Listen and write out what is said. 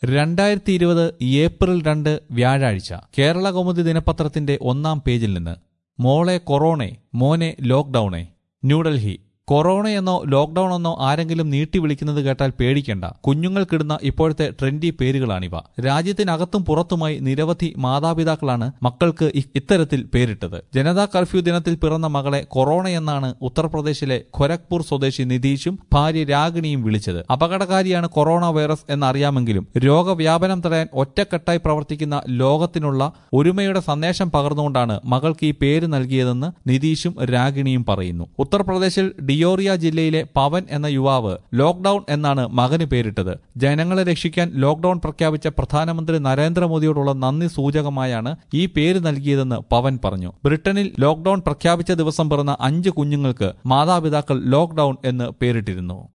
രണ്ടായിരത്തി ഇരുപത് ഏപ്രിൽ രണ്ട് വ്യാഴാഴ്ച കേരള കൗമുദി ദിനപത്രത്തിന്റെ ഒന്നാം പേജിൽ നിന്ന് മോളെ കൊറോണെ മോനെ ലോക്ക്ഡൌണെ ന്യൂഡൽഹി കൊറോണയെന്നോ ലോക്ക്ഡൌൺ എന്നോ ആരെങ്കിലും നീട്ടി വിളിക്കുന്നത് കേട്ടാൽ പേടിക്കേണ്ട കുഞ്ഞുങ്ങൾക്കിടുന്ന ഇപ്പോഴത്തെ ട്രെൻഡി പേരുകളാണിവ രാജ്യത്തിനകത്തും പുറത്തുമായി നിരവധി മാതാപിതാക്കളാണ് മക്കൾക്ക് ഇ- ഇത്തരത്തിൽ പേരിട്ടത് ജനതാ കർഫ്യൂ ദിനത്തിൽ പിറന്ന മകളെ കൊറോണയെന്നാണ് ഉത്തർപ്രദേശിലെ ഖൊരഗ്പൂർ സ്വദേശി നിതീഷും ഭാര്യ രാഗിണിയും വിളിച്ചത് അപകടകാരിയാണ് കൊറോണ വൈറസ് എന്നറിയാമെങ്കിലും രോഗവ്യാപനം തടയാൻ ഒറ്റക്കെട്ടായി പ്രവർത്തിക്കുന്ന ലോകത്തിനുള്ള ഒരുമയുടെ സന്ദേശം പകർന്നുകൊണ്ടാണ് മകൾക്ക് ഈ പേര് നൽകിയതെന്ന് നിതീഷും രാഗിണിയും പറയുന്നു ഉത്തർപ്രദേശിൽ ഡിയോറിയ ജില്ലയിലെ പവൻ എന്ന യുവാവ് ലോക്ക്ഡൌൺ എന്നാണ് മകന് പേരിട്ടത് ജനങ്ങളെ രക്ഷിക്കാൻ ലോക്ക്ഡൌൺ പ്രഖ്യാപിച്ച പ്രധാനമന്ത്രി നരേന്ദ്രമോദിയോടുള്ള നന്ദി സൂചകമായാണ് ഈ പേര് നൽകിയതെന്ന് പവൻ പറഞ്ഞു ബ്രിട്ടനിൽ ലോക്ക്ഡൌൺ പ്രഖ്യാപിച്ച ദിവസം പിറന്ന അഞ്ച് കുഞ്ഞുങ്ങൾക്ക് മാതാപിതാക്കൾ ലോക്ക്ഡൌൺ എന്ന് പേരിട്ടിരുന്നു